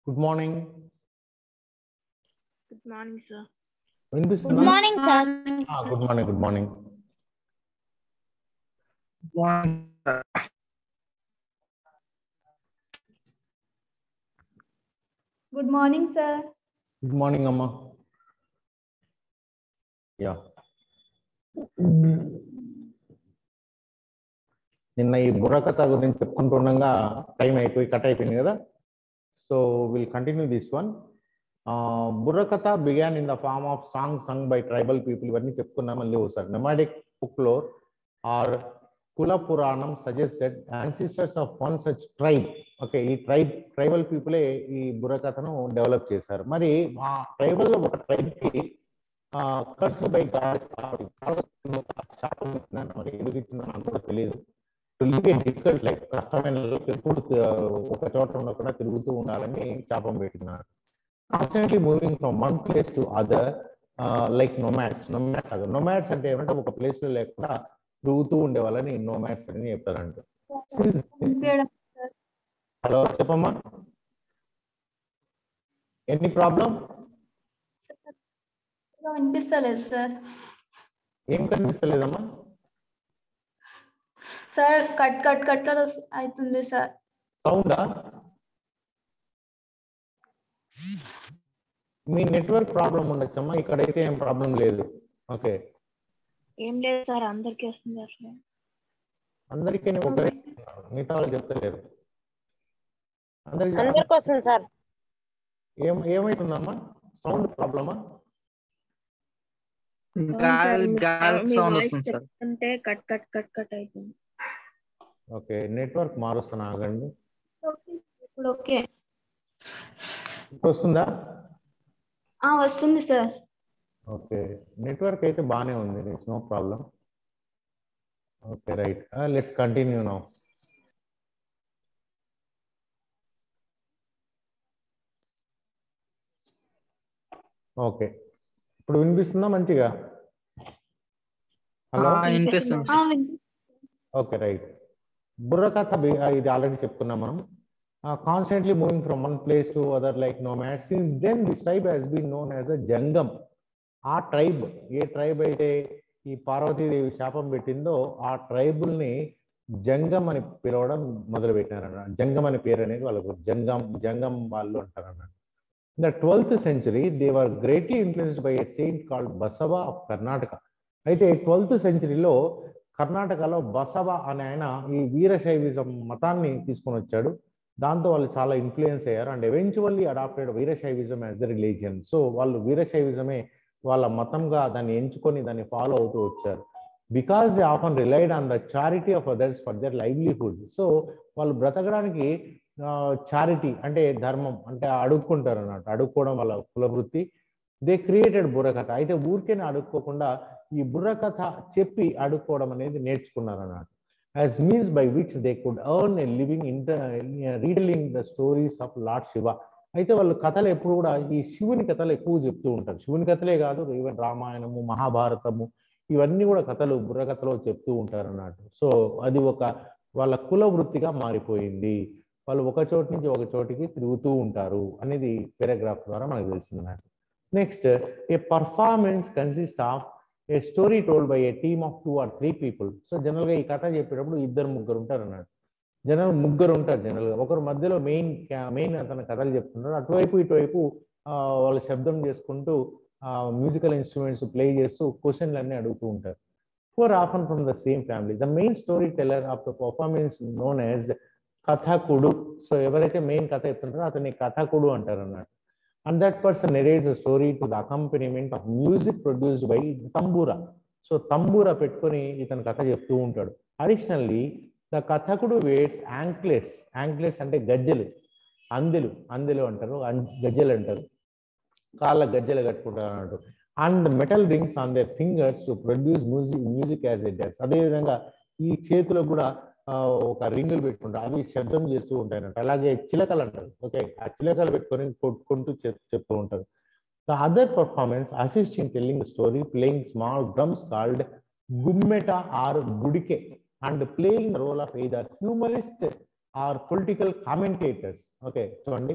Good morning good morning sir good వినిపిస్తుందా morning sir good morning good morning good morning sir good morning అమ్మా yeah నిన్న ఈ బుర్రకథ గురించి చెప్పుకుంటుండగా time అయిపోయి cut అయిపోయింది కదా so will continue this one burrakatha began in the form of song sung by tribal people ఇవన్నీ చెప్పుకున్నాం మళ్ళీ ఒకసారి నెమాడిక్ ఫుక్లోర్ ఆర్ కుల పురాణం suggested ancestors of one such tribe okay ఈ ట్రైబ్ ట్రైబల్ పీపులే ఈ బుర్రకథను డెవలప్ చేశారు మరి ఆ ట్రైబల్ లో ఒక ట్రైబ్ కి కర్స్ బై మరి ఎందుకు ఇచ్చిందో నాకు కూడా తెలియదు డిఫికల్ట్ లైఫ్ కష్టమైన life ఎప్పుడు ఆ, ఒక చోట ఉండకుండా తిరుగుతూ ఉండాలని శాపం పెట్టినారు constantly moving from one place to other like nomads nomads other nomads అంటే ఏమంటే ఒక ప్లేస్ లో లేకుండా తిరుగుతూ ఉండే వాళ్ళని నొమాట్స్ అని చెప్తారంట హలో చెప్పమ్మా ఎనీ ప్రాబ్లం వినిపిస్తలేదు సార్ ఏం కనిపిస్తలేదమ్మా sir cut cut cut cut అవుతుంది సార్ సౌండా మీ నెట్వర్క్ ప్రాబ్లం ఉండొచ్చమ్మా ఇక్కడైతే ఏం ప్రాబ్లం లేదు ఓకే ఏం లేదు సార్ అందరికీ వస్తుంది అసలు అందరికీ ఒకరే మిగతా వాళ్ళు చెప్తలేరు అందరికి అందరికి వస్తుంది సార్ ఏం ఏమైతుందమ్మా సౌండ్ ప్రాబ్లమా గాలి మీ- గాలి మీ సౌండ్ voice వస్తుంది సార్ చెప్తుంటే కట్ కట్ కట్ కట్ అవుతుంది ఓకే నెట్వర్క్ మారుస్తున్నా ఆగండి ఇప్పుడు ఓకే ఇప్పుడు వస్తుందా ఆ వస్తుంది సార్ ఓకే నెట్వర్క్ అయితే బాగానే ఉంది it's no problem okay right let's continue now okay ఇప్పుడు వినిపిస్తుందా మంచిగా హలో ఆ, వినిపిస్తుంది ఆ, సార్ వినిపి- ఓకే రైట్ బుర్రకథ బి- ఆ, ఇది ఆల్రెడీ చెప్పుకున్నాం మనం constantly moving from one place to other like nomad since then this tribe has been known as a Jangam ఆ ట్రైబ్ ఏ ట్రైబ్ అయితే ఈ పార్వతీదేవి శాపం పెట్టిందో ఆ ట్రైబుల్ని జంగం అని పిలవడం మొదలు పెట్టినారన్న జంగం అనే పేరు అనేది వాళ్ళకు జంగం జంగం వాళ్ళు అంటారన్నమాట in the twelfth century they were greatly influenced by a saint called Basava of Karnataka అయితే ట్వెల్త్ సెంచురీలో కర్ణాటకలో బసవ అనే ఆయన ఈ వీరశైవిజం మతాన్ని తీసుకొని వచ్చాడు దాంతో వాళ్ళు చాలా ఇన్ఫ్లుయెన్స్ అయ్యారు and eventually adapted Veerashaivism as the religion so వాళ్ళు వీరశైవిజమే వాళ్ళ మతంగా దాన్ని ఎంచుకొని దాన్ని ఫాలో అవుతూ వచ్చారు because they often relied on the charity of others for their livelihood so వాళ్ళు బ్రతకడానికి చారిటీ అంటే ధర్మం అంటే అడుక్కుంటారు అన్నట్టు అడుక్కోవడం వాళ్ళ కులవృత్తి దే క్రియేటెడ్ బుర్రకథ అయితే ఊరికేనే అడుక్కోకుండా ఈ బుర్రకథ చెప్పి అడుక్కోవడం అనేది నేర్చుకున్నారు అన్నట్టు as means by which they could earn a living inter retelling the stories of lord Shiva అయితే వాళ్ళు కథలు ఎప్పుడు కూడా ఈ శివుని కథలు ఎక్కువ చెప్తూ ఉంటారు శివుని కథలే కాదు ఈవెన్ రామాయణము మహాభారతము ఇవన్నీ కూడా కథలు బుర్రకథలో చెప్తూ ఉంటారు అన్నట్టు సో అది ఒక వాళ్ళ కుల వృత్తిగా మారిపోయింది వాళ్ళు ఒక చోటు నుంచి ఒక చోటికి తిరుగుతూ ఉంటారు అనేది పారాగ్రాఫ్ ద్వారా మనకు తెలిసిందన్నట్టు next a performance consist of a story told by a team of two or three people so జనరల్గా ఈ కథ చెప్పేటప్పుడు ఇద్దరు ముగ్గురు ఉంటారు అన్నట్టు జనరల్ ముగ్గురు ఉంటారు జనరల్గా ఒకరు మధ్యలో మెయిన్ మెయిన్ అతను కథలు చెప్తుంటారు అటువైపు ఇటువైపు ఆ, వాళ్ళు శబ్దం చేసుకుంటూ మ్యూజికల్ ఇన్స్ట్రుమెంట్స్ ప్లే చేస్తూ క్వశ్చన్లు అన్ని అడుగుతూ ఉంటారు four often from the same family the main story teller of the performance known as kathakudu so ఎవరైతే మెయిన్ కథ చెప్తుంటారో అతన్ని కథకుడు అంటారు అన్నట్టు and that person narrates story to the accompaniment of music produced by tambura so తంబూరా పెట్టుకొని ఇతను కథ చెప్తూ ఉంటాడు additionally the kathakudu wears anklets anklets అంటే గజ్జెలు అందెలు అందెలు అంటారు అన్- గజ్జెలు అంటారు కాళ్ళ గజ్జెలు కట్టుకుంటారు అన్నట్టు and metal rings on their fingers to produce music music as a డెస్ అదేవిధంగా ఈ చేతులకు కూడా ఆ, ఒక రింగులు పెట్టుకుంటారు అవి శబ్దం చేస్తూ ఉంటాయి అన్నట్టు అలాగే చిలకలు అంటారు ఓకే ఆ చిలకలు పెట్టుకొని కొట్టుకుంటూ చెప్- చెప్తూ ఉంటారు the other performance assist in telling story playing small drums called gummeta or gudike and playing role of either humorist or political commentators okay చూడండి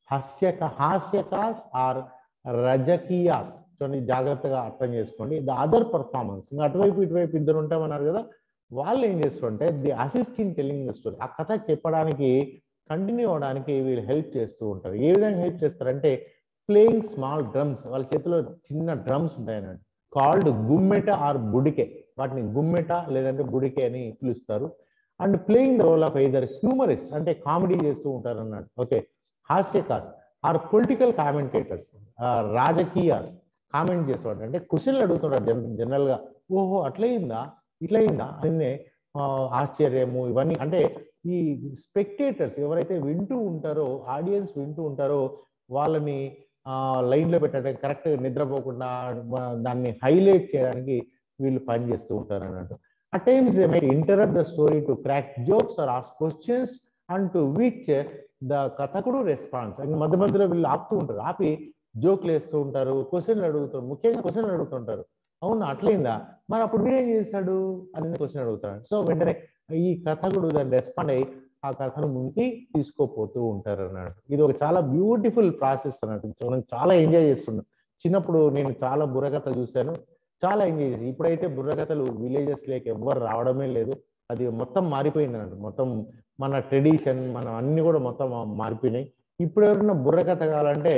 హాస్యక హాస్యకాస్ ఆర్ రజకీయాస్ చూడండి జాగ్రత్తగా అర్థం చేసుకోండి ద అదర్ పర్ఫార్మెన్స్ ఇంకా అటువైపు ఇటువైపు ఇద్దరు ఉంటామన్నారు కదా వాళ్ళు ఏం చేస్తుంటే the assisting telling the story ఆ కథ చెప్పడానికి కంటిన్యూ అవడానికి వీళ్ళు హెల్ప్ చేస్తూ ఉంటారు ఏ విధంగా హెల్ప్ చేస్తారంటే ప్లేయింగ్ స్మాల్ డ్రమ్స్ వాళ్ళ చేతిలో చిన్న డ్రమ్స్ ఉంటాయి అన్నట్టు కాల్డ్ గుమ్మెట ఆర్ బుడికే వాటిని గుమ్మెట లేదంటే బుడికే అని పిలుస్తారు and playing the role of either humorist అంటే కామెడీ చేస్తూ ఉంటారు అన్నట్టు okay hasyakas or political commentators రాజకీయ కామెంట్ చేసేవాడు అంటే క్వశ్చన్లు అడుగుతున్నాడు జన్ జనరల్గా ఓహో అట్లయిందా ఇట్లయిందా అనే ఆశ్చర్యము ఇవన్నీ అంటే ఈ స్పెక్టేటర్స్ ఎవరైతే వింటూ ఉంటారో ఆడియన్స్ వింటూ ఉంటారో వాళ్ళని లైన్లో పెట్టడానికి కరెక్ట్గా నిద్రపోకుండా దాన్ని హైలైట్ చేయడానికి వీళ్ళు పనిచేస్తూ ఉంటారు అన్నట్టు at times they might interrupt the story to crack jokes or ask questions and to which the kathakudu response and మధ్య మధ్యలో వీళ్ళు ఆపుతూ ఉంటారు ఆపి జోక్లు వేస్తూ ఉంటారు క్వశ్చన్లు అడుగుతారు ముఖ్యంగా క్వశ్చన్లు అడుగుతుంటారు అవునా అట్లయిందా మరి అప్పుడు వీడేం చేశాడు అని క్వశ్చన్ అడుగుతాడు సో వెంటనే ఈ కథకుడు దాన్ని రెస్పాండ్ అయ్యి ఆ కథను ముందుకి తీసుకోపోతూ ఉంటారు అన్నట్టు ఇది ఒక చాలా బ్యూటిఫుల్ ప్రాసెస్ అన్నట్టు మనం చాలా ఎంజాయ్ చేస్తున్నాం చిన్నప్పుడు నేను చాలా బుర్రకథ చూశాను చాలా ఎంజాయ్ చేసి ఇప్పుడైతే బుర్రకథలు విలేజెస్ లేక ఎవ్వరు రావడమే లేదు అది మొత్తం మారిపోయింది అన్నట్టు మొత్తం మన ట్రెడిషన్ మనం అన్ని కూడా మొత్తం మారిపోయినాయి ఇప్పుడు ఎవరైనా బుర్రకథ కావాలంటే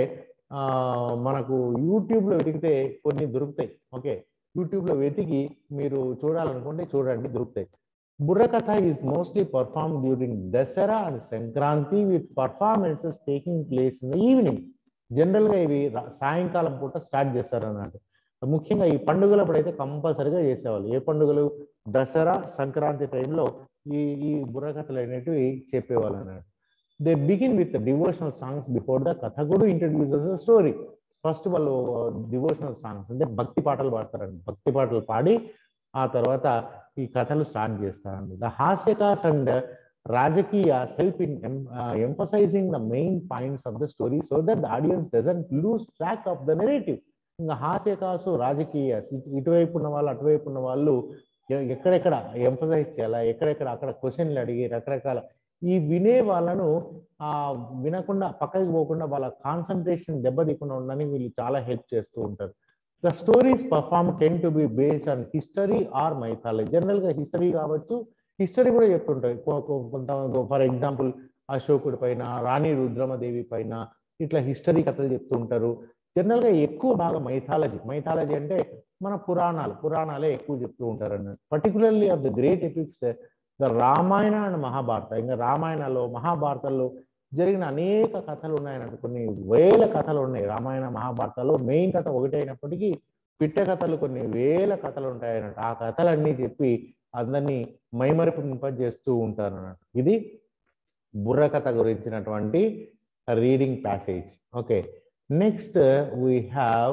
మనకు యూట్యూబ్లో వెతికితే కొన్ని దొరుకుతాయి ఓకే యూట్యూబ్లో వెతికి మీరు చూడాలనుకుంటే చూడండి దొరుకుతాయి burrakatha is mostly perform during Dasara and Sankranti with performances taking place in the evening జనరల్గా ఇవి సాయంకాలం పూట స్టార్ట్ చేస్తారు అన్నట్టు ముఖ్యంగా ఈ పండుగలప్పుడు అయితే కంపల్సరిగా చేసేవాళ్ళు ఏ పండుగలు దసరా సంక్రాంతి టైంలో ఈ ఈ బుర్రకథలు అనేటివి చెప్పేవాళ్ళు అన్నట్టు they begin with devotional songs before the kathakudu introduces the story first వాళ్ళు డివోషనల్ సాంగ్స్ అంటే భక్తి పాటలు పాడతారండి భక్తి పాటలు పాడి ఆ తర్వాత ఈ కథలు స్టార్ట్ చేస్తారండి the hasyakas and rajakiya help in emphasizing the main points of the story so that the audience doesn't lose track of the narrative ఇంకా హాస్యకాసు రాజకీయ ఇటువైపు ఉన్న వాళ్ళు అటువైపు ఉన్న వాళ్ళు ఎక్కడెక్కడ ఎంఫసైజ్ చేయాలా ఎక్కడెక్కడ అక్కడ క్వశ్చన్లు అడిగి రకరకాల ఈ వినే వాళ్ళను ఆ వినకుండా పక్కకి పోకుండా వాళ్ళ కాన్సన్ట్రేషన్ దెబ్బతీయకుండా ఉండడానికి వీళ్ళు చాలా హెల్ప్ చేస్తూ ఉంటారు the stories perform tend to be based on history or mythology జనరల్గా హిస్టరీ కావచ్చు హిస్టరీ కూడా చెప్తుంటాయి కొంత ఫర్ ఎగ్జాంపుల్ అశోకుడి పైన రాణి రుద్రమదేవి పైన ఇట్లా హిస్టరీ కథలు చెప్తూ ఉంటారు జనరల్గా ఎక్కువ బాగా మైథాలజీ మైథాలజీ అంటే మన పురాణాలు పురాణాలే ఎక్కువ చెప్తూ ఉంటారు అన్నట్టు particularly of the great epics the Ramayana and Mahabharata ఇంకా రామాయణలో మహాభారతంలో జరిగిన అనేక కథలు ఉన్నాయన్నట్టు కొన్ని వేల కథలు ఉన్నాయి రామాయణ మహాభారతాల్లో మెయిన్ కథ ఒకటి అయినప్పటికీ పిట్ట కథలు కొన్ని వేల కథలు ఉంటాయన్నట్టు ఆ కథలన్నీ చెప్పి అందరినీ మైమరిపింపజేస్తూ ఉంటారు అన్నట్టు ఇది బుర్రకథ గురించినటువంటి reading passage okay next we have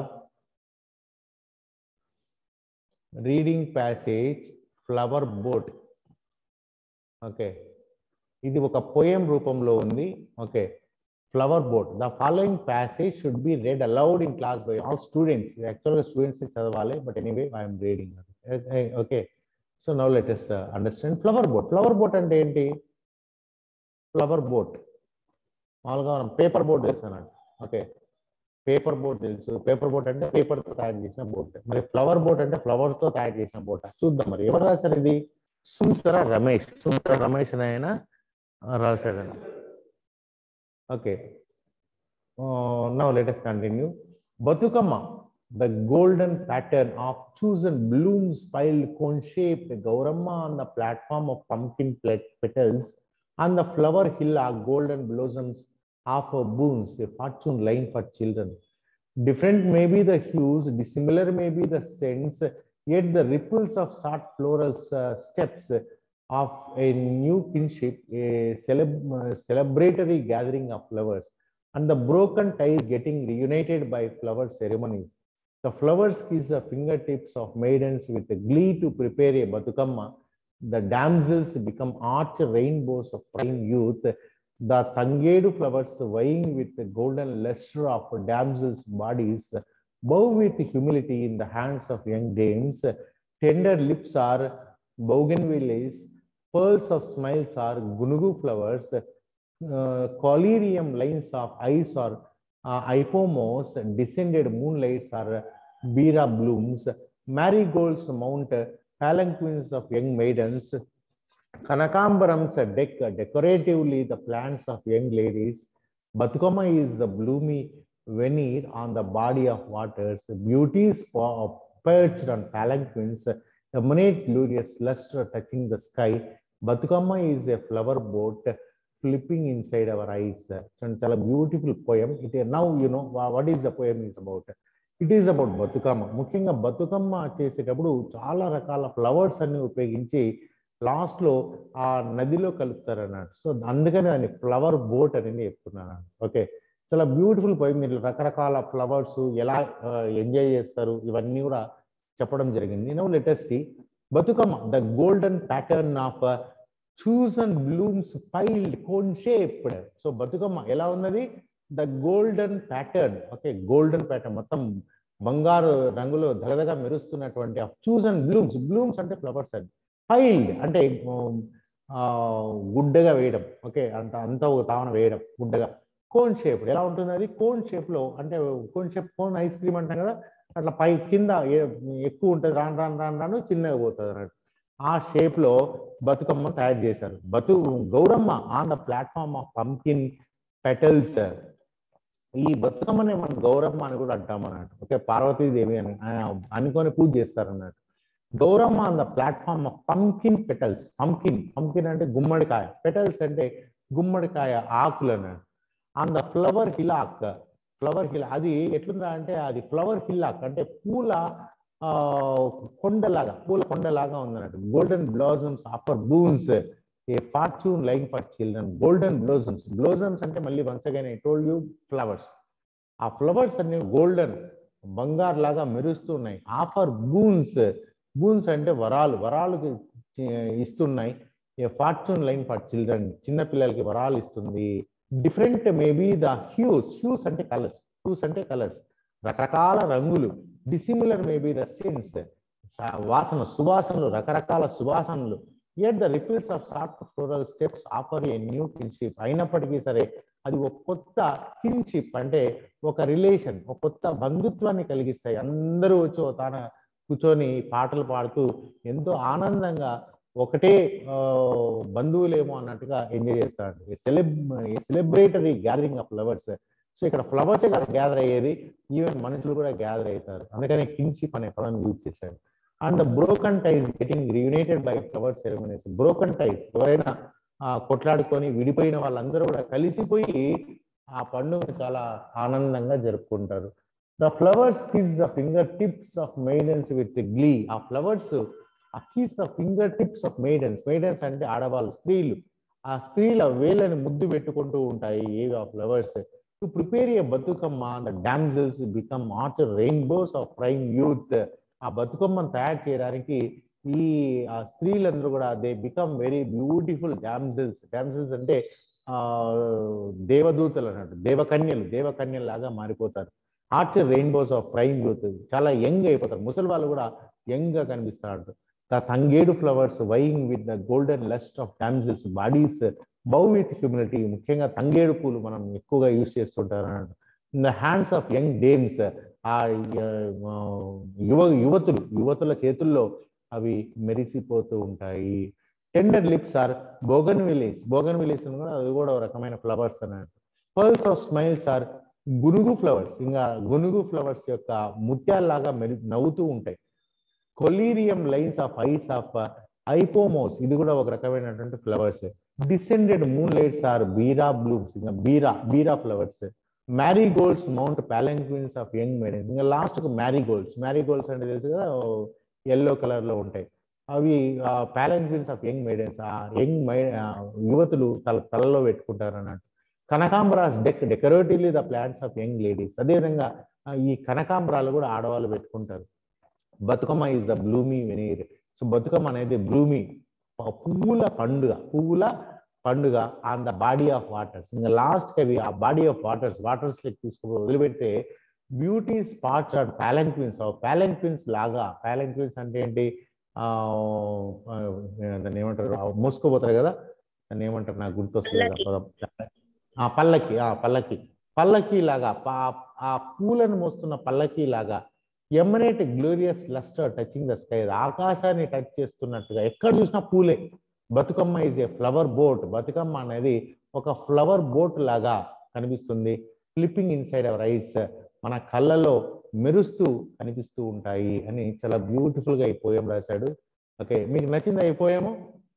reading passage flower boat okay ఇది ఒక పోయం రూపంలో ఉంది okay flower boat the following passage should be read aloud in class by all students యాక్చువల్గా స్టూడెంట్స్ చదవాలి but anyway I'm reading okay so now let's understand flower boat flower boat అంటే ఏంటి flower boat మామూలుగా మనం paper boat చేస్తానండి okay paper boat తెలుసు paper boat అంటే పేపర్తో తయారు చేసిన బోట్ మరి ఫ్లవర్ బోట్ అంటే ఫ్లవర్తో తయారు చేసిన బోట్ చూద్దాం మరి ఎవరు రాశారు ఇది సుందర రమేష్ సుందర రమేష్ అని ఆయన రాశాడు okay now let's continue Bathukamma the golden pattern of chosen blooms piled cone shaped Gauramma on the platform of pumpkin petals on the flower hill are golden blossoms of her boons, a fortune line for children. Different may be the hues, dissimilar may be the scents, yet the ripples of soft floral uh, steps of a new kinship, a celeb- uh, celebratory gathering of flowers, and the broken ties getting reunited by flower ceremonies. The flowers kiss the fingertips of maidens with glee to prepare a batukamma. The damsels become arch rainbows of prime youth. The tangedu flowers vying with the golden luster of damsels' bodies bow with humility in the hands of young dames. Tender lips are bougainvilleas, pearls of smiles are gunugu flowers. collyrium lines of ice or uh, hypomos, descended moonlights are bira blooms, marigolds mount palanquins of young maidens, Kanakambarams deck decoratively the plants of young ladies. Batukama is the bloomy veneer on the body of waters. Beauties for- perched on palanquins emanate glorious luster touching the sky. Batukama is a flower boat flipping inside our eyes. And చాలా beautiful poem it now you know what is the poem is about it is about Bathukamma ముఖ్యంగా బతుకమ్మ చేసేటప్పుడు చాలా రకాల flowers అన్ని ఉపయోగించి last లో ఆ నదిలో కలుపుతారు అన్నట్టు సో అందుకని దాన్ని ఫ్లవర్ బోట్ అనేది చెప్తున్నాను ఓకే చాలా బ్యూటిఫుల్ పోయి మీరు రకరకాల ఫ్లవర్స్ ఎలా ఎంజాయ్ చేస్తారు ఇవన్నీ కూడా చెప్పడం జరిగింది no let's see Bathukamma the golden pattern of chosen blooms piled cone shaped so Bathukamma ఎలా ఉన్నది the golden pattern okay golden pattern మొత్తం బంగారు రంగులో దగదగా మెరుస్తున్నటువంటి చూసన్ బ్లూమ్స్ బ్లూమ్స్ అంటే ఫ్లవర్స్ అది పైల్డ్ అంటే ఉమ్, ఆ, గుడ్డగా వేయడం ఓకే అంత అంత ఒక తావన వేయడం గుడ్డగా కోన్ షేప్ ఎలా ఉంటుంది అది కోన్ షేప్ లో అంటే cone shape cone ice cream అంటాం కదా అట్లా పై కింద ఏ- ఎక్కువ ఉంటుంది రాను రాను రాను రాను చిన్నగా పోతుంది అన్నట్టు ఆ షేప్ లో బతుకమ్మ తయారు చేశారు బతు Gauramma on the platform of pumpkin petals ఈ బతుకమ్మని మనం గౌరమ్మ అని కూడా అంటాం అన్నట్టు ఓకే పార్వతీదేవి అని ఆయన అనుకొని పూజ చేస్తారు అన్నట్టు Gauramma on the platform of pumpkin petals pumpkin pumpkin అంటే గుమ్మడికాయ పెటల్స్ అంటే గుమ్మడికాయ ఆకులు అన్నట్టు on the flower hillock flower hill అది ఎట్లుందా అంటే అది ఫ్లవర్ హిలాక్ అంటే పూల ఆ, కొండలాగా పూల కొండలాగా ఉందన్నట్టు golden blossoms offer boons a fortune like for children golden blossoms blossoms అంటే మళ్ళీ once again I told you flowers ఆ ఫ్లవర్స్ అన్ని గోల్డెన్ బంగారు లాగా మెరుస్తున్నాయి ఆఫర్ బూన్స్ బూన్స్ అంటే వరాలు వరాలు ఇస్తున్నాయి a fortune line for children చిన్న పిల్లలకి వరాలు ఇస్తుంది different maybe the hues hues అంటే కలర్స్ హ్యూస్ అంటే కలర్స్ రకరకాల రంగులు డిసిమిలర్ మేబీ ద సెన్స్ వాసన సువాసనలు రకరకాల సువాసనలు at the ripples of soft floral steps offer a new kinship అయినప్పటికీ సరే అది ఒక కొత్త కిన్షిప్ అంటే ఒక రిలేషన్ ఒక కొత్త బంధుత్వాన్ని కలిగిస్తాయి అందరూ వచ్చి ఓ తాన కూర్చొని పాటలు పాడుతూ ఎంతో ఆనందంగా ఒకటే ఆ, బంధువులేమో అన్నట్టుగా ఎంజాయ్ చేస్తారు సెలబ్ celebratory gathering of flowers so ఇక్కడ ఫ్లవర్స్ గ్యాదర్ అయ్యేది ఈవెన్ మనుషులు కూడా గ్యాదర్ అవుతారు అందుకని కిన్షిప్ అనే పదం యూజ్ చేశారు and broken ties getting reunited by flower ceremonies broken ties ఎవరైనా ఆ, కొట్లాడుకొని విడిపోయిన వాళ్ళందరూ కూడా కలిసిపోయి ఆ పండుగను చాలా ఆనందంగా జరుపుకుంటారు the flowers kiss the finger tips of maidens with glee ఆ ఫ్లవర్స్ ఆ kiss the finger tips of maidens maidens అంటే ఆడవాళ్ళు స్త్రీలు ఆ స్త్రీల వేళ్ళని ముద్దు పెట్టుకుంటూ ఉంటాయి ఏవి ఆ flowers to prepare a Bathukamma the damsels become art rainbows of prime youth ఆ బతుకమ్మను తయారు చేయడానికి ఈ ఆ స్త్రీలందరూ కూడా they become very beautiful damsels damsels అంటే ఆ దేవదూతలు అన్నట్టు దేవకన్యలు దేవకన్యలు లాగా మారిపోతారు art rainbows of prime youth చాలా యంగ్ అయిపోతారు ముసలి వాళ్ళు కూడా యంగ్ గా కనిపిస్తారు the tangedu flowers vying with the golden lust of damsels bodies bow with humility ముఖ్యంగా తంగేడు పూలు మనం ఎక్కువగా యూజ్ చేస్తుంటారు అన్నట్టు in the hands of young dames ఆ ఆ, యువ యువతులు యువతుల చేతుల్లో అవి మెరిసిపోతూ ఉంటాయి tender lips or bougainvilleas bougainvilleas కూడా అది కూడా ఒక రకమైన ఫ్లవర్స్ అన్నట్టు pearls of smiles or gunugu flowers ఇంకా గునుగు ఫ్లవర్స్ యొక్క ముత్యాల్లాగా మెరి నవ్వుతూ ఉంటాయి collyrium lines of eyes of ipomoeas ఇది కూడా ఒక రకమైనటువంటి flowers descended moon lights or beera blooms ఇంకా బీరా బీరా flowers మ్యారీగోల్డ్స్ mount palanquins of young maidens ఇంకా లాస్ట్ మ్యారీగోల్డ్స్ మ్యారీగోల్డ్స్ అంటే తెలుసు కదా ఎల్లో కలర్ లో ఉంటాయి అవి ప్యాలంక్విన్స్ ఆఫ్ యంగ్ మేడన్స్ ఆ యంగ్ యువతులు తల తలలో పెట్టుకుంటారు అన్నట్టు కనకాంబరాస్ deck decoratively the plants of young ladies అదేవిధంగా ఆ, ఈ కనకాంబరాలు కూడా ఆడవాళ్ళు పెట్టుకుంటారు Bathukamma is the bloomy veneer so Bathukamma అనేది బ్లూమీ పువ్వుల పండుగ పువ్వుల పండుగ on the body of waters ఇంకా లాస్ట్ అవి ఆ బాడీ ఆఫ్ వాటర్స్ వాటర్స్ లెక్ తీసుకుని వదిలిపెడితే beauty spots are palanquins palanquins లాగా ప్యాలంక్విన్స్ అంటే ఏంటి ఆ, ఆ, దాన్ని ఏమంటారు ఆ, మోసుకుపోతారు కదా దాన్ని ఏమంటారు నాకు గుర్తొస్తుంది ఆ పల్లకి ఆ పల్లకి పల్లకి లాగా పా- ఆ పూలను మోస్తున్న పల్లకి లాగా emanate glorious lustre touching the sky ఆకాశాన్ని టచ్ చేస్తున్నట్టుగా ఎక్కడ చూసినా పూలే Bathukamma is a flower boat Bathukamma అనేది ఒక ఫ్లవర్ బోట్ లాగా కనిపిస్తుంది ఫ్లిప్పింగ్ ఇన్సైడ్ అవర్ ఐస్ మన కళ్ళలో మెరుస్తూ కనిపిస్తూ ఉంటాయి అని చాలా బ్యూటిఫుల్ గా ఈ పోయం రాశాడు ఓకే మీకు నచ్చిందా ఈ పోయము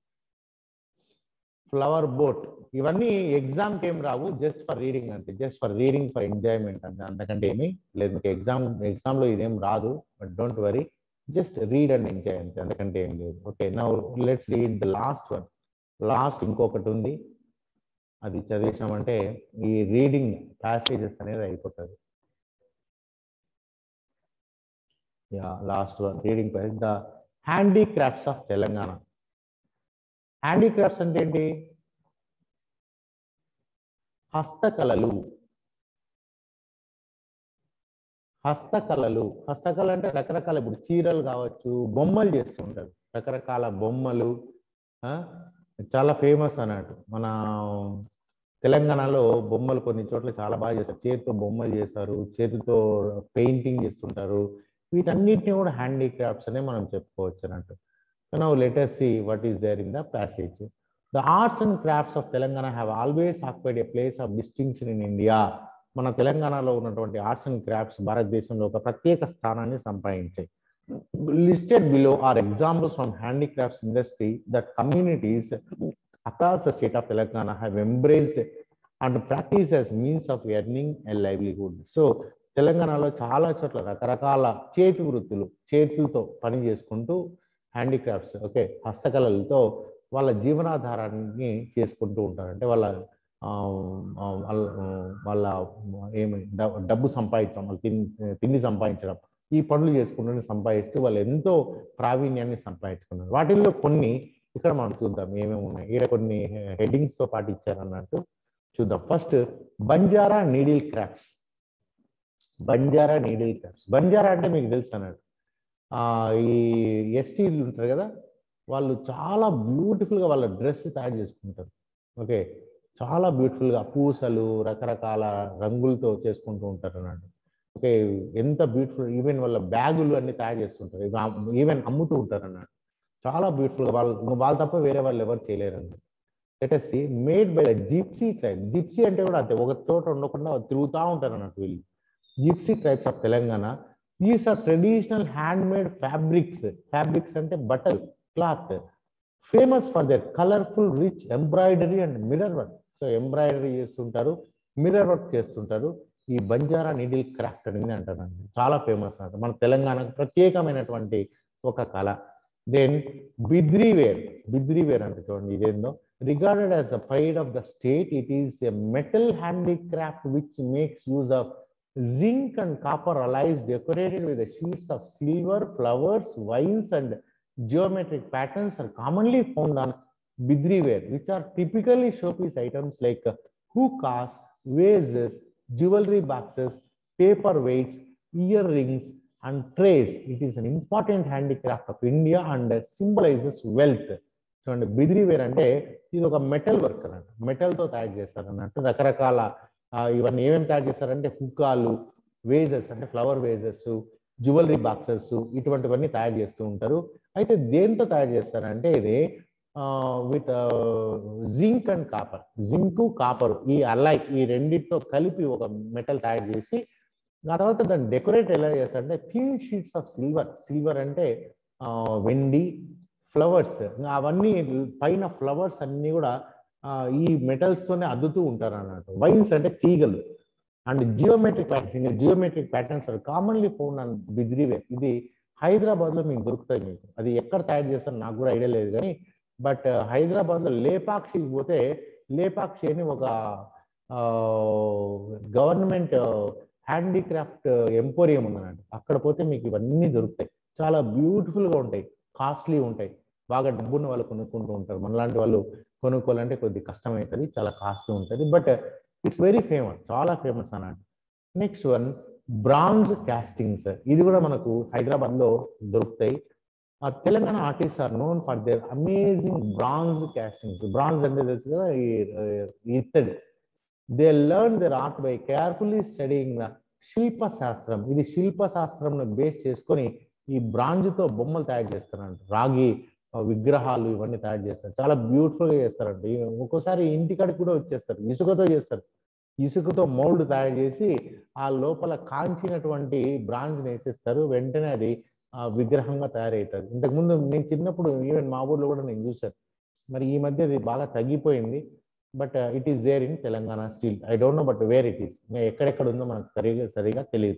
ఫ్లవర్ బోట్ ఇవన్నీ ఎగ్జామ్కి ఏం రావు జస్ట్ ఫర్ రీడింగ్ అంతే just for reading for enjoyment అంతే అంతకంటే ఏమి లేదు మీకు ఎగ్జామ్ ఎగ్జామ్లో ఇదేం రాదు but don't worry just read and enjoy అంతే అంతకంటే ఏం లేదు okay now let's read the last one last ఇంకొకటి ఉంది అది చదివించామంటే ఈ రీడింగ్ ప్యాసేజెస్ అనేది అయిపోతుంది yeah last one reading the handicrafts of Telangana handicrafts అంటే ఏంటి హస్తకళలు హస్తకళలు హస్తకళ అంటే రకరకాల ఇప్పుడు చీరలు కావచ్చు బొమ్మలు చేస్తుంటారు రకరకాల బొమ్మలు ఆ, చాలా ఫేమస్ అన్నట్టు మన తెలంగాణలో బొమ్మలు కొన్ని చోట్ల చాలా బాగా చేస్తారు చేతితో బొమ్మలు చేస్తారు చేతితో పెయింటింగ్ చేస్తుంటారు వీటన్నిటిని కూడా హ్యాండీక్రాఫ్ట్స్ అనే మనం చెప్పుకోవచ్చు అన్నట్టు now letter C what is there in the passage the arts and crafts of Telangana have always occupied a place of distinction in India మన తెలంగాణలో ఉన్నటువంటి ఆర్ట్స్ అండ్ క్రాఫ్ట్స్ భారతదేశంలో ఒక ప్రత్యేక స్థానాన్ని సంపాదించాయి listed below are examples from handicrafts industry that communities across the state of Telangana have embraced and practice as means of earning and livelihood so తెలంగాణలో చాలా చోట్ల రకరకాల చేతి వృత్తులు చేతులతో పని చేసుకుంటూ హ్యాండీక్రాఫ్ట్స్ ఓకే హస్తకళలతో వాళ్ళ జీవనాధారాన్ని చేసుకుంటూ ఉంటారు అంటే వాళ్ళ ఆ, ఆ, వాళ్ళ వాళ్ళ ఏమి డ- డబ్బు సంపాదించడం వాళ్ళు తిండి తిండి సంపాదించడం ఈ పనులు చేసుకుంటూ సంపాదిస్తూ వాళ్ళు ఎంతో ప్రావీణ్యాన్ని సంపాదించుకున్నారు వాటిల్లో కొన్ని ఇక్కడ మనం చూద్దాం ఏమేమి ఉన్నాయి ఇక్కడ కొన్ని హెడ్డింగ్స్ తో పాటు ఇచ్చారన్నట్టు చూద్దాం first Banjara needle crafts Banjara needle crafts Banjara అంటే మీకు తెలుసు అన్నట్టు ఆ, ఈ ఎస్టీలు ఉంటారు కదా వాళ్ళు చాలా బ్యూటిఫుల్గా వాళ్ళ డ్రెస్ తయారు చేసుకుంటారు ఓకే చాలా బ్యూటిఫుల్గా పూసలు రకరకాల రంగులతో చేసుకుంటూ ఉంటారు అన్నట్టు ఓకే ఎంత బ్యూటిఫుల్ ఈవెన్ వాళ్ళ బ్యాగులు అన్ని తయారు చేస్తుంటారు ఈవెన్ అమ్ముతూ ఉంటారు అన్నట్టు చాలా బ్యూటిఫుల్గా వాళ్ళు వాళ్ళు తప్ప వేరే వాళ్ళు ఎవరు చేయలేరు అన్నట్టు latest made by the gypsy tribe gypsy అంటే కూడా అంతే ఒక చోట ఉండకుండా తిరుగుతూ ఉంటారు అన్నట్టు వీళ్ళు gypsy tribes of Telangana these are traditional hand made fabrics fabrics అంటే బట్టలు cloth famous for their colourful rich embroidery and mirror work so embroidery చేస్తుంటారు మిర్రర్ వర్క్ చేస్తుంటారు ఈ బంజారా నీడిల్ క్రాఫ్ట్ అనేది అంటారు చాలా ఫేమస్ అన్నమాట మన తెలంగాణకు ప్రత్యేకమైనటువంటి ఒక కళ then Bidri ware Bidri ware అంటే చూడండి ఇదేందో regarded as the pride of the state it is a metal handicraft which makes use of zinc and copper alloys decorated with the sheets of silver, flowers, vines, and geometric patterns are commonly found on bidri ware, which are typically showpiece items like uh, hookahs, vases, jewelry boxes, paperweights, earrings, and trays. It is an important handicraft of India and uh, symbolizes wealth. చూడండి Bidri ware అంటే ఇది ఒక metal work అన్నట్టు మెటల్తో తయారు చేస్తారు అన్నట్టు రకరకాల ఆ, ఇవన్నీ ఏమేమి తయారు చేస్తారంటే హుక్కాలు వేజెస్ అంటే ఫ్లవర్ వేజెస్ జ్యువెలరీ బాక్సెస్ ఇటువంటివన్నీ తయారు చేస్తూ ఉంటారు అయితే దేంతో తయారు చేస్తారంటే ఇది with zinc and copper zinc copper ఈ అల్లాయ్ ఈ రెండింటితో కలిపి ఒక మెటల్ తయారు చేసి ఆ తర్వాత దాన్ని డెకరేట్ ఎలా చేస్తారంటే thin sheets of silver silver అంటే ఆ, వెండి ఫ్లవర్స్ అవన్నీ పైన ఫ్లవర్స్ అన్ని కూడా ఆ, ఈ మెటల్స్ తోనే అద్దుతూ ఉంటారు అన్నట్టు వైన్స్ అంటే తీగలు and geometric patterns geometric patterns are commonly found and బిద్రీవే ఇది హైదరాబాద్ లో మీకు దొరుకుతాయి మీకు అది ఎక్కడ తయారు చేస్తారో నాకు కూడా ఐడియా లేదు కానీ బట్ హైదరాబాద్ లో లేపాక్షికి పోతే లేపాక్షి అని ఒక గవర్నమెంట్ హ్యాండీక్రాఫ్ట్ ఎంపోరియం ఉందన్నట్టు అక్కడ పోతే మీకు ఇవన్నీ దొరుకుతాయి చాలా బ్యూటిఫుల్ గా ఉంటాయి కాస్ట్లీ ఉంటాయి బాగా డబ్బున్న వాళ్ళు కొనుక్కుంటూ ఉంటారు మనలాంటి వాళ్ళు కొనుక్కోవాలంటే కొద్ది కష్టం అవుతుంది చాలా కాస్ట్లీ ఉంటుంది బట్ ఇట్స్ వెరీ ఫేమస్ చాలా ఫేమస్ అన్నట్టు నెక్స్ట్ వన్ బ్రాంజ్ కాస్టింగ్స్ ఇది కూడా మనకు హైదరాబాద్ లో దొరుకుతాయి Telangana artist are known for their amazing bronze castings bronze అంటే తెలుసు కదా ఈ ఆ, ఇత్తడి they learn their art by carefully studying the Shilpa Shastram ఇది శిల్ప శాస్త్రంను బేస్ చేసుకొని ఈ బ్రాంజ్తో బొమ్మలు తయారు చేస్తారంట రాగి ఆ, విగ్రహాలు ఇవన్నీ తయారు చేస్తారు చాలా బ్యూటిఫుల్ గా చేస్తారంట ఈ- ఒక్కోసారి ఇంటికాడికి కూడా వచ్చేస్తారు ఇసుకతో చేస్తారు ఇసుకతో మౌల్డ్ తయారు చేసి ఆ లోపల కాంచినటువంటి బ్రాంజ్ వేసేస్తారు వెంటనే అది ఆ, విగ్రహంగా తయారవుతుంది ఇంతకుముందు నేను చిన్నప్పుడు ఈవెన్ మా ఊర్లో కూడా నేను చూశాను మరి ఈ మధ్య అది బాగా తగ్గిపోయింది but it is there in Telangana still I don't know but where it is ఎక్కడెక్కడ ఉందో మనకు సరిగా సరిగా తెలియదు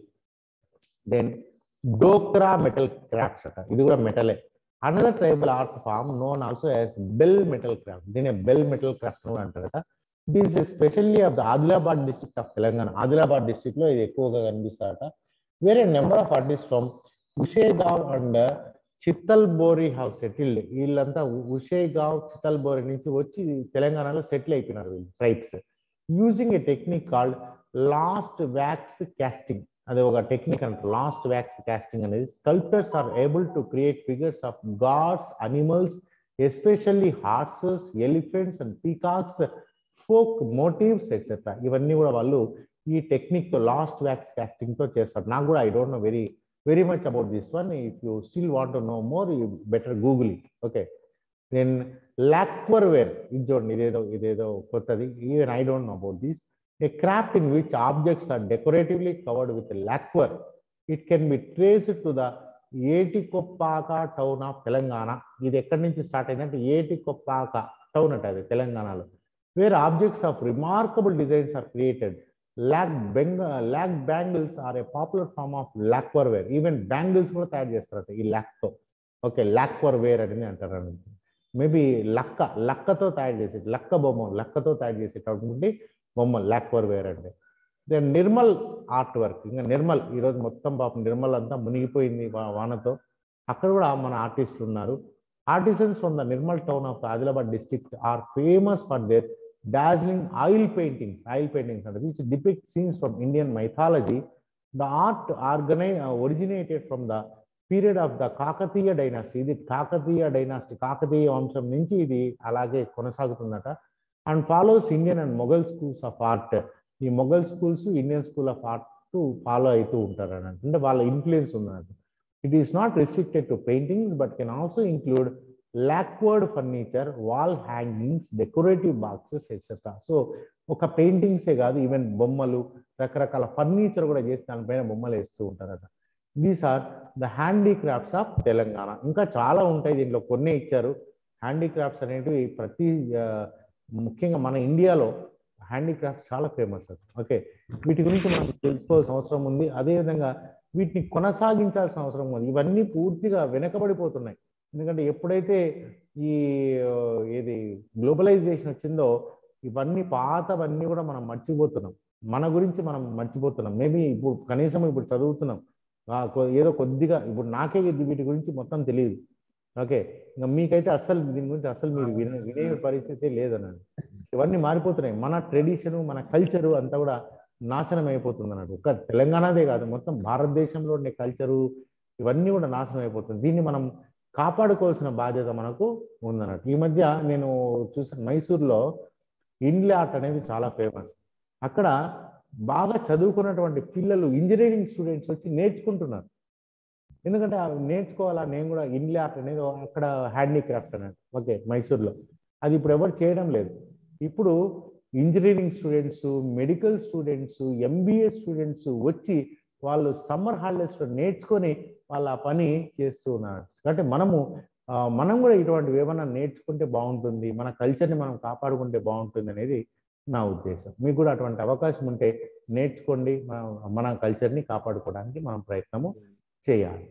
దెన్ డోక్రా మెటల్ క్రాఫ్ట్స్ అట ఇది కూడా మెటలే another tribal art form known also as bell metal craft దీని బెల్ మెటల్ క్రాఫ్ట్ కూడా అంటారట this especially of the Adilabad district of Telangana Adilabad district లో ఇది ఎక్కువగా కనిపిస్తారట వేరే number of artist from Ushegaon and Chittal Bori have settled వీళ్ళంతా ఉషేగావ్ చిత్తల్ బోరి నుంచి వచ్చి తెలంగాణలో సెటిల్ అయిపోయినారు వీళ్ళు tribes using a technique called lost wax casting అది ఒక టెక్నిక్ అంటారు లాస్ట్ వ్యాక్స్ కాస్టింగ్ అనేది sculptors are able to create figures of gods animals especially horses elephants and peacocks folk motives etcetera ఇవన్నీ కూడా వాళ్ళు ఈ టెక్నిక్ తో లాస్ట్ వ్యాక్స్ కాస్టింగ్ తో చేస్తారు నాకు కూడా I don't know very very much about this one if you still want know more you better Google it okay then lacquer ware ఇది చూడండి ఇదేదో ఇదేదో కొత్తది even I don't know about this a craft in which objects are decoratively covered with lacquer it can be traced to the Etikoppaka town of Telangana ఇది ఎక్కడి నుంచి start అయిందంటే Etikoppaka town అంటే అది తెలంగాణలో where objects of remarkable designs are created lac బెంగ lac bangles are a popular form of lacquer ware even bangles కూడా తయారు చేస్తారట ఈ లాక్తో ఓకే లాక్వర్ వేర్ అని అంటారు మేబీ లక్క లక్కతో తయారు చేసేది లక్క బొమ్మ లక్కతో తయారు చేసేటటువంటి బొమ్మ లాక్వర్ వేర్ అంటే దెన్ నిర్మల్ ఆర్ట్ వర్క్ ఇంకా నిర్మల్ ఈరోజు మొత్తం పాపం నిర్మల్ అంతా మునిగిపోయింది వా- వానతో అక్కడ కూడా మన ఆర్టిస్టులు ఉన్నారు artisans from the Nirmal town of Adilabad district are famous for their dazzling oil paintings, oil paintings, and which depict scenes from Indian mythology. The art organi- uh, originated from the period of the Kakatiya dynasty ఇది Kakatiya dynasty Kakatiya వంశం నుంచి ఇది అలాగే కొనసాగుతుందట and follows Indian and Mughal schools of art ఈ Mughal schools Indian school of art follow అవుతూ ఉంటారు అన్నట్టు అంటే వాళ్ళ ఇన్ఫ్లుయెన్స్ ఉన్నట్టు it is not restricted to paintings but can also include lacquered furniture wall hangings decorative boxes etcetera so ఒక పెయింటింగ్సే కాదు ఈవెన్ బొమ్మలు రకరకాల ఫర్నిచర్ కూడా చేసి దానిపైన బొమ్మలు వేస్తూ ఉంటారట these are the handicrafts of Telangana ఇంకా చాలా ఉంటాయి దీంట్లో కొన్ని ఇచ్చారు హ్యాండీక్రాఫ్ట్స్ అనేటివి ప్రతి ఆ, ముఖ్యంగా మన ఇండియాలో హ్యాండీక్రాఫ్ట్ చాలా ఫేమస్ ఓకే వీటి గురించి మనం తెలుసుకోవాల్సిన అవసరం ఉంది అదేవిధంగా వీటిని కొనసాగించాల్సిన అవసరం ఉంది ఇవన్నీ పూర్తిగా వెనకబడిపోతున్నాయి ఎందుకంటే ఎప్పుడైతే ఈ ఆ, ఏది గ్లోబలైజేషన్ వచ్చిందో ఇవన్నీ పాతవన్నీ కూడా మనం మర్చిపోతున్నాం మన గురించి మనం మర్చిపోతున్నాం మేబీ ఇప్పుడు కనీసం ఇప్పుడు చదువుతున్నాం ఆ, కొ- ఏదో కొద్దిగా ఇప్పుడు నాకే ఇది వీటి గురించి మొత్తం తెలియదు ఓకే ఇంకా మీకైతే అస్సలు దీని గురించి అస్సలు మీరు వినే వినే పరిస్థితి లేదన్నాడు ఇవన్నీ మారిపోతున్నాయి మన ట్రెడిషను మన కల్చరు అంతా కూడా నాశనం అయిపోతుంది అన్నట్టు ఒక్క తెలంగాణదే కాదు మొత్తం భారతదేశంలో ఉండే కల్చరు ఇవన్నీ కూడా నాశనం అయిపోతుంది దీన్ని మనం కాపాడుకోవాల్సిన బాధ్యత మనకు ఉందన్నట్టు ఈ మధ్య నేను చూసాను మైసూర్లో ఇండ్లీ ఆర్ట్ అనేది చాలా ఫేమస్ అక్కడ బాగా చదువుకున్నటువంటి పిల్లలు ఇంజనీరింగ్ స్టూడెంట్స్ వచ్చి నేర్చుకుంటున్నారు ఎందుకంటే అవి నేర్చుకోవాలా నేను కూడా ఇండ్లీ ఆర్ట్ అనేది అక్కడ హ్యాండీక్రాఫ్ట్ అన్నట్టు ఓకే మైసూర్లో అది ఇప్పుడు ఎవరు చేయడం లేదు ఇప్పుడు engineering students medical students MBA students వచ్చి వాళ్ళు సమ్మర్ హాలిడేస్లో నేర్చుకొని వాళ్ళ ఆ పని చేస్తూ ఉన్నారు అంటే మనము ఆ, మనం కూడా ఇటువంటివి ఏమన్నా నేర్చుకుంటే బాగుంటుంది మన కల్చర్ని మనం కాపాడుకుంటే బాగుంటుంది అనేది నా ఉద్దేశం మీకు కూడా అటువంటి అవకాశం ఉంటే నేర్చుకోండి మన మన కల్చర్ని కాపాడుకోవడానికి మనం ప్రయత్నము చేయాలి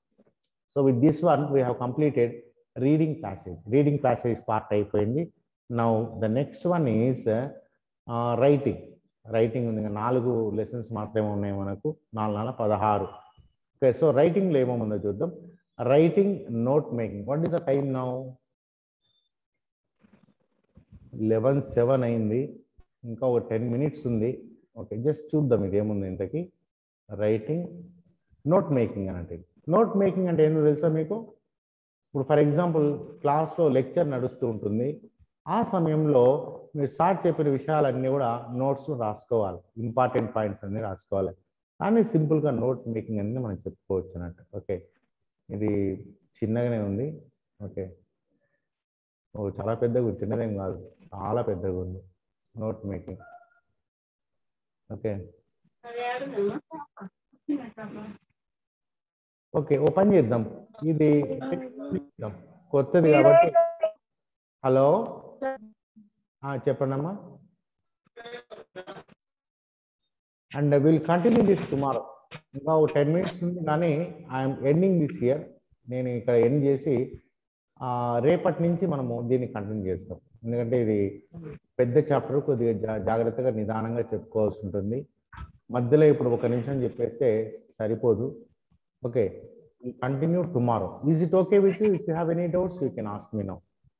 so with this one we have completed reading passage reading passage part అయిపోయింది now the next one is writing writing ఉంది ఇంకా నాలుగు లెసన్స్ మాత్రమే ఉన్నాయి మనకు నాలుగు నాలుగు పదహారు ఓకే సో రైటింగ్లో ఏమేముందో చూద్దాం writing note making what is the time now eleven seven అయింది ఇంకా ఒక టెన్ మినిట్స్ ఉంది ఓకే జస్ట్ చూద్దాం ఇది ఏముంది ఇంతకి రైటింగ్ నోట్ మేకింగ్ అని అంటే నోట్ మేకింగ్ అంటే ఏంటో తెలుసా మీకు ఇప్పుడు ఫర్ ఎగ్జాంపుల్ క్లాస్లో లెక్చర్ నడుస్తూ ఉంటుంది ఆ సమయంలో మీరు సార్ చెప్పిన విషయాలన్నీ కూడా నోట్స్ రాసుకోవాలి ఇంపార్టెంట్ పాయింట్స్ అన్ని రాసుకోవాలి కానీ సింపుల్గా నోట్ మేకింగ్ అనేది మనం చెప్పుకోవచ్చు అన్నట్టు ఓకే ఇది చిన్నగానే ఉంది ఓకే ఓ చాలా పెద్దగా ఉంది చిన్నదేం కాదు చాలా పెద్దగా ఉంది నోట్ మేకింగ్ ఓకే ఓకే ఓ పని చేద్దాం ఇది చేద్దాం. కొత్తది కాబట్టి హలో ఆ, చెప్పండి అమ్మా and will continue this tomorrow ఇంకా ఒక టెన్ మినిట్స్ ఉంది కానీ ఐఎమ్ ఎండింగ్ దిస్ ఇయర్ నేను ఇక్కడ ఎండ్ చేసి ఆ, రేపటి నుంచి మనము దీన్ని కంటిన్యూ చేస్తాం ఎందుకంటే ఇది పెద్ద చాప్టర్ కొద్దిగా జా- జాగ్రత్తగా నిదానంగా చెప్పుకోవాల్సి ఉంటుంది మధ్యలో ఇప్పుడు ఒక నిమిషం చెప్పేస్తే సరిపోదు okay continue tomorrow is it okay with you if you have any doubts you can ask me now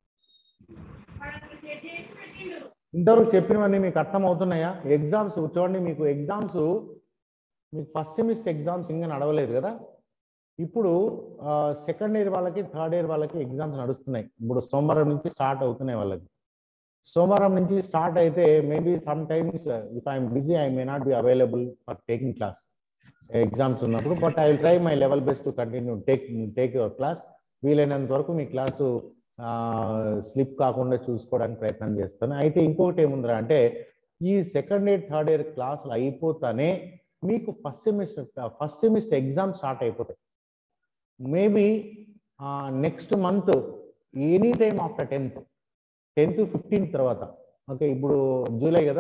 ఇంతవరకు చెప్పినవన్నీ మీకు అర్థం అవుతున్నాయా ఎగ్జామ్స్ చూడండి మీకు ఎగ్జామ్స్ మీకు ఫస్ట్ సెమిస్టర్ ఎగ్జామ్స్ ఇంకా నడవలేదు కదా ఇప్పుడు సెకండ్ ఇయర్ వాళ్ళకి థర్డ్ ఇయర్ వాళ్ళకి ఎగ్జామ్స్ నడుస్తున్నాయి ఇప్పుడు సోమవారం నుంచి స్టార్ట్ అవుతున్నాయి వాళ్ళకి సోమవారం నుంచి స్టార్ట్ అయితే maybe sometimes if I'm busy I may not be available for taking class exams ఉన్నప్పుడు but I will try my level best to continue take take your class వీలైనంత వరకు మీ క్లాసు స్లిప్ కాకుండా చూసుకోవడానికి ప్రయత్నం చేస్తాను అయితే ఇంకొకటి ఏముందిరా అంటే ఈ సెకండ్ ఇయర్ థర్డ్ ఇయర్ క్లాసులు అయిపోతానే మీకు first semester first semester exam start అయిపోతాయి maybe next month any time after tenth tenth fifteenth తర్వాత ఓకే ఇప్పుడు జూలై కదా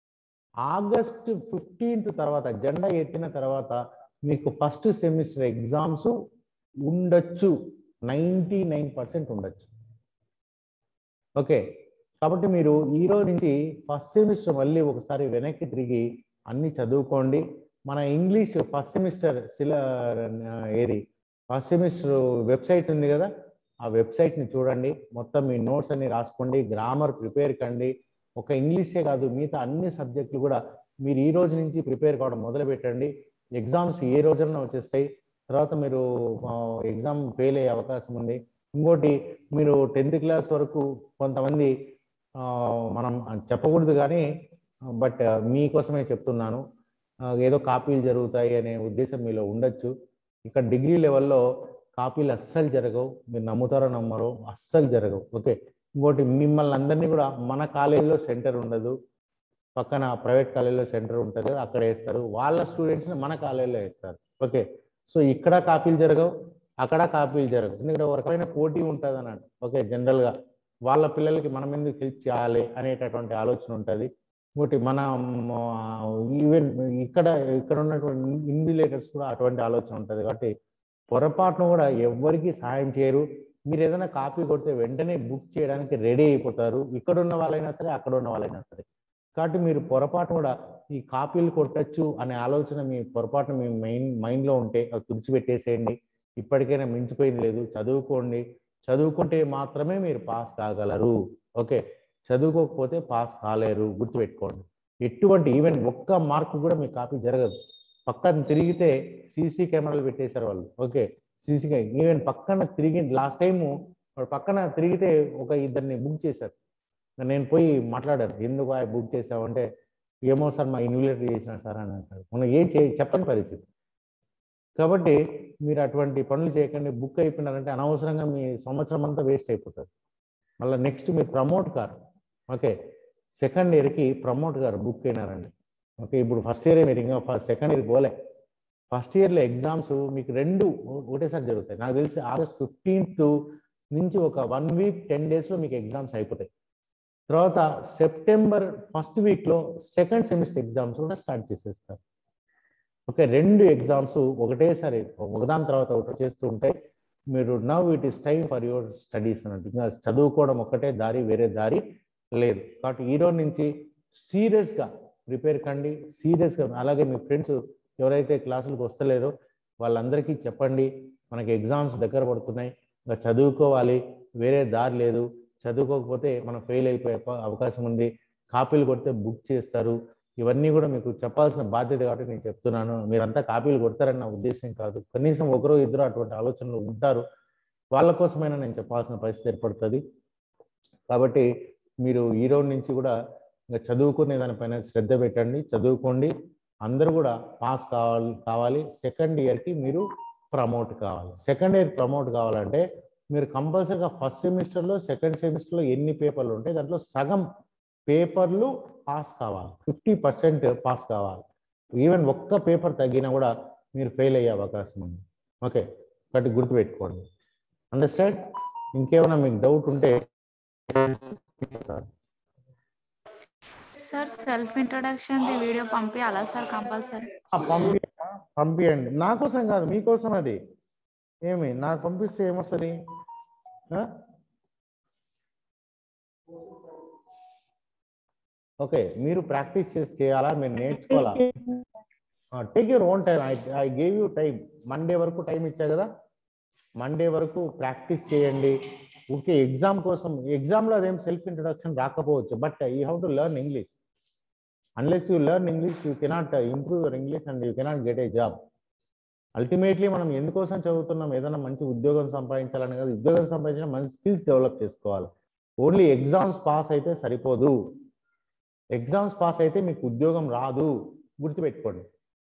ఆగస్ట్ ఫిఫ్టీన్త్ తర్వాత జెండా ఎత్తిన తర్వాత మీకు ఫస్ట్ సెమిస్టర్ ఎగ్జామ్స్ ఉండొచ్చు నైంటీ నైన్ పర్సెంట్ ఉండొచ్చు ఓకే కాబట్టి మీరు ఈ రోజు నుంచి ఫస్ట్ సెమిస్టర్ మళ్ళీ ఒకసారి వెనక్కి తిరిగి అన్ని చదువుకోండి మన ఇంగ్లీష్ ఫస్ట్ సెమిస్టర్ సిల ఏది ఫస్ట్ సెమిస్టర్ వెబ్సైట్ ఉంది కదా ఆ వెబ్సైట్ని చూడండి మొత్తం మీ నోట్స్ అన్ని రాసుకోండి గ్రామర్ ప్రిపేర్ కండి ఒక ఇంగ్లీషే కాదు మిగతా అన్ని సబ్జెక్టులు కూడా మీరు ఈ రోజు నుంచి ప్రిపేర్ కావడం మొదలు పెట్టండి ఎగ్జామ్స్ ఏ రోజున వచ్చేస్తాయి తర్వాత మీరు ఎగ్జామ్ ఫెయిల్ అయ్యే అవకాశం ఉంది ఇంకోటి మీరు టెన్త్ క్లాస్ వరకు కొంతమంది ఆ, మనం చెప్పకూడదు కానీ బట్ మీకోసమే చెప్తున్నాను ఆ, ఏదో కాపీలు జరుగుతాయి అనే ఉద్దేశం మీలో ఉండొచ్చు ఇక్కడ డిగ్రీ లెవెల్లో కాపీలు అస్సలు జరగవు మీరు నమ్ముతారో నమ్మరో అస్సలు జరగవు ఓకే ఇంకోటి మిమ్మల్ని అందరినీ కూడా మన కాలేజీలో సెంటర్ ఉండదు పక్కన ప్రైవేట్ కాలేజీలో సెంటర్ ఉంటుంది కదా అక్కడ వేస్తారు వాళ్ళ స్టూడెంట్స్ని మన కాలేజీలో వేస్తారు ఓకే సో ఇక్కడ కాపీలు జరగవు అక్కడ కాపీలు జరగవు ఎందుకంటే ఒక రకమైన పోటీ ఉంటుంది అన్నట్టు ఓకే జనరల్గా వాళ్ళ పిల్లలకి మనం ఎందుకు హెల్ప్ చేయాలి అనేటటువంటి ఆలోచన ఉంటుంది ఇంకోటి మన ఈవెన్ ఇక్కడ ఇక్కడ ఉన్నటువంటి ఇన్విలేటర్స్ కూడా అటువంటి ఆలోచన ఉంటుంది కాబట్టి పొరపాటును కూడా ఎవ్వరికీ సహాయం చేయరు మీరు ఏదైనా కాపీ కొడితే వెంటనే బుక్ చేయడానికి రెడీ అయిపోతారు ఇక్కడ ఉన్న వాళ్ళైనా సరే అక్కడ ఉన్న వాళ్ళైనా సరే కాబట్టి మీరు పొరపాటు కూడా ఈ కాపీలు కొట్టచ్చు అనే ఆలోచన మీ పొరపాటున మీ మైండ్ మైండ్లో ఉంటే అవి తుడిచిపెట్టేసేయండి ఇప్పటికైనా మించిపోయింది లేదు చదువుకోండి చదువుకుంటే మాత్రమే మీరు పాస్ కాగలరు ఓకే చదువుకోకపోతే పాస్ కాలేరు గుర్తుపెట్టుకోండి ఎటువంటి ఈవెన్ ఒక్క మార్క్ కూడా మీ కాపీ జరగదు పక్కన తిరిగితే సీసీ కెమెరాలు పెట్టేశారు వాళ్ళు ఓకే సీసీ ఈవెన్ పక్కన తిరిగి లాస్ట్ టైము పక్కన తిరిగితే ఒక ఇద్దరిని బుక్ చేశారు నేను పోయి మాట్లాడాను ఎందుకు ఆ బుక్ చేసావంటే ఏమో సార్ మా ఇన్విలేటర్ చేసిన సార్ అని అంటారు మనం ఏం చే చెప్పని పరిస్థితి కాబట్టి మీరు అటువంటి పనులు చేయకండి బుక్ అయిపోయినారంటే అనవసరంగా మీ సంవత్సరం అంతా వేస్ట్ అయిపోతుంది మళ్ళీ నెక్స్ట్ మీరు ప్రమోట్ కారు ఓకే సెకండ్ ఇయర్కి ప్రమోట్ గారు బుక్ అయినారండి ఓకే ఇప్పుడు ఫస్ట్ ఇయర్ మీరు ఇంకా ఫస్ట్ సెకండ్ ఇయర్ పోలే ఫస్ట్ ఇయర్లో ఎగ్జామ్స్ మీకు రెండు ఒకటేసారి జరుగుతాయి నాకు తెలిసి ఆగస్ట్ ఫిఫ్టీన్త్ నుంచి ఒక వన్ వీక్ టెన్ డేస్లో మీకు ఎగ్జామ్స్ అయిపోతాయి తర్వాత సెప్టెంబర్ ఫస్ట్ వీక్లో సెకండ్ సెమిస్టర్ ఎగ్జామ్స్ కూడా స్టార్ట్ చేసేస్తారు ఓకే రెండు ఎగ్జామ్స్ ఒకటేసారి ఒకదాని తర్వాత ఒకటి చేస్తూ ఉంటే మీరు now it is time for your studies అన్నట్టు ఇంకా చదువుకోవడం ఒక్కటే దారి వేరే దారి లేదు కాబట్టి ఈ రోజు నుంచి సీరియస్గా ప్రిపేర్ కండి సీరియస్గా అలాగే మీ ఫ్రెండ్స్ ఎవరైతే క్లాసులకు వస్తలేరో వాళ్ళందరికీ చెప్పండి మనకి ఎగ్జామ్స్ దగ్గర పడుతున్నాయి ఇంకా చదువుకోవాలి వేరే దారి లేదు చదువుకోకపోతే మనం ఫెయిల్ అయిపోయే ప- అవకాశం ఉంది కాపీలు కొడితే బుక్ చేస్తారు ఇవన్నీ కూడా మీకు చెప్పాల్సిన బాధ్యత కాబట్టి నేను చెప్తున్నాను మీరంతా కాపీలు కొడతారని నా ఉద్దేశం కాదు కనీసం ఒకరో ఇద్దరు అటువంటి ఆలోచనలు ఉంటారు వాళ్ళ కోసమైనా నేను చెప్పాల్సిన పరిస్థితి ఏర్పడుతుంది కాబట్టి మీరు ఈ రోజు నుంచి కూడా ఇంకా చదువుకునే దానిపైన శ్రద్ధ పెట్టండి చదువుకోండి అందరూ కూడా పాస్ కావాలి కావాలి సెకండ్ ఇయర్కి మీరు ప్రమోట్ కావాలి సెకండ్ ఇయర్ ప్రమోట్ కావాలంటే మీరు కంపల్సరీగా ఫస్ట్ సెమిస్టర్లో సెకండ్ సెమిస్టర్లో ఎన్ని పేపర్లు ఉంటాయి దాంట్లో సగం పేపర్లు పాస్ కావాలి ఫిఫ్టీ పర్సెంట్ పాస్ కావాలి ఈవెన్ ఒక్క పేపర్ తగ్గినా కూడా మీరు ఫెయిల్ అయ్యే అవకాశం ఉంది ఓకే కాబట్టి గుర్తుపెట్టుకోండి అండర్స్టాండ్ ఇంకేమైనా మీకు డౌట్ ఉంటే sir self introduction the video పంపించాలా సార్ కంపల్సరీ ఆ, పంపి పంపియండి నా కోసం కాదు మీకోసం అది ఏమి నాకు పంపిస్తే ఏమొస్తుంది ఆ? ఓకే మీరు ప్రాక్టీస్ చేసి చేయాలా మీరు నేర్చుకోవాలా take your own time I I gave you time Monday వరకు టైం ఇచ్చా కదా మండే వరకు ప్రాక్టీస్ చేయండి ఓకే ఎగ్జామ్ కోసం ఎగ్జామ్లో అదేం సెల్ఫ్ ఇంట్రొడక్షన్ రాకపోవచ్చు but you have to learn English unless you learn English you cannot improve your English and you cannot get a job ultimately మనం ఎందుకోసం చదువుతున్నాం ఏదైనా మంచి ఉద్యోగం సంపాదించాలని కాదు ఉద్యోగం సంపాదించిన మంచి స్కిల్స్ డెవలప్ చేసుకోవాలి ఓన్లీ ఎగ్జామ్స్ పాస్ అయితే సరిపోదు ఎగ్జామ్స్ పాస్ అయితే మీకు ఉద్యోగం రాదు గుర్తుపెట్టుకోండి